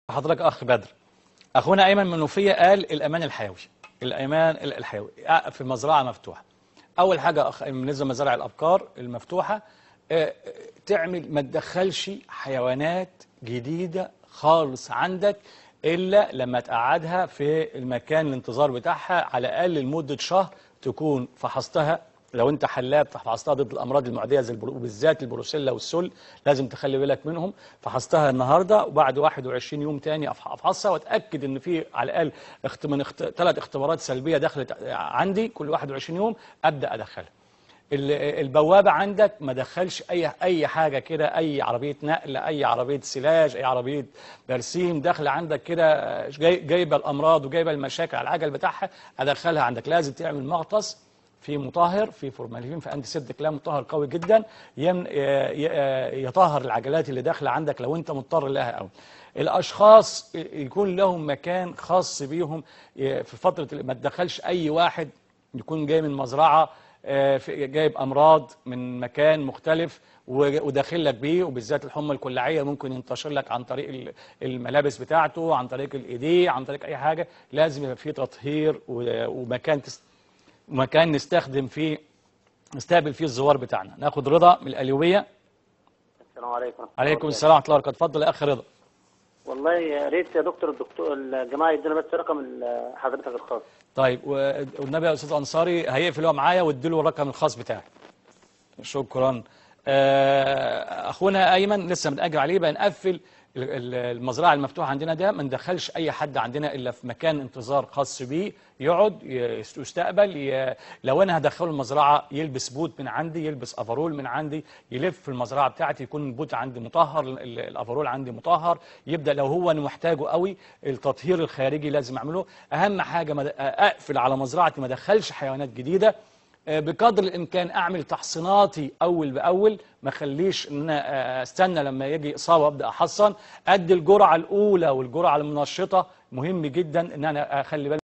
حضرتك اخ بدر اخونا ايمن منوفيه قال الامان الحيوي الامان الحيوي في مزرعه مفتوحه اول حاجه أخ بالنسبه لمزارع الابقار المفتوحه آه، تعمل ما تدخلش حيوانات جديده خالص عندك الا لما تقعدها في المكان الانتظار بتاعها على الاقل لمده شهر تكون فحصتها لو انت حلاب فحصتها ضد الامراض المعديه زي البرو... وبالذات البروسيلا والسل لازم تخلي بالك منهم فحصتها النهارده وبعد 21 يوم تاني أف- افحصها واتاكد ان في على الاقل اخت... من اخت... ثلاث اختبارات سلبيه دخلت عندي كل 21 يوم ابدا ادخلها ال- البوابه عندك ما دخلش اي اي حاجه كده اي عربيه نقل اي عربيه سلاج اي عربيه برسيم داخله عندك كده آه، جاي جايبه الامراض وجايبه المشاكل على العجل بتاعها ادخلها عندك لازم تعمل مغطس في مطهر في فورمالين في انتي سيبتيك لا مطهر قوي جدا يم- ي- ي- يطهر العجلات اللي داخله عندك لو انت مضطر لها قوي الاشخاص يكون لهم مكان خاص بيهم ي- في فتره ما تدخلش اي واحد يكون جاي من مزرعه آه، في- جايب امراض من مكان مختلف و- وداخل لك بيه وبالذات الحمى الكلاعيه ممكن ينتشر لك عن طريق ال- الملابس بتاعته عن طريق الايديه عن طريق اي حاجه لازم يبقى فيه تطهير و- ومكان تس- مكان نستخدم فيه نستقبل فيه الزوار بتاعنا ناخد رضا من الأليوية السلام عليكم ورحمة الله عليكم وبركاته. السلام ورحمة الله وبركاته اتفضل يا أخ رضا والله يا ريت يا دكتور الدكتور الجماعه يدونا بس رقم ال- حضرتك الخاص طيب و- والنبي يا أستاذ أنصاري هيقفل هو معايا واديله الرقم الخاص بتاعي شكرا آه، أخونا أيمن لسه بنأجل عليه بقى نقفل ال- ال- المزرعة المفتوحة عندنا ده ما ندخلش أي حد عندنا إلا في مكان انتظار خاص بيه يقعد ي- يستقبل ي... لو أنا هدخله المزرعة يلبس بوت من عندي يلبس أفرول من عندي يلف في المزرعة بتاعتي يكون البوت عندي مطهر ال- ال- الأفرول عندي مطهر يبدأ لو هو أنا محتاجه قوي التطهير الخارجي لازم أعمله أهم حاجة ما د- أقفل على مزرعتي ما أدخلش حيوانات جديدة بقدر الامكان اعمل تحصيناتي اول باول ما اخليش ان أنا استنى لما يجي اصابه ابدا احصن ادي الجرعه الاولى والجرعه المنشطه مهم جدا ان انا اخلي بالي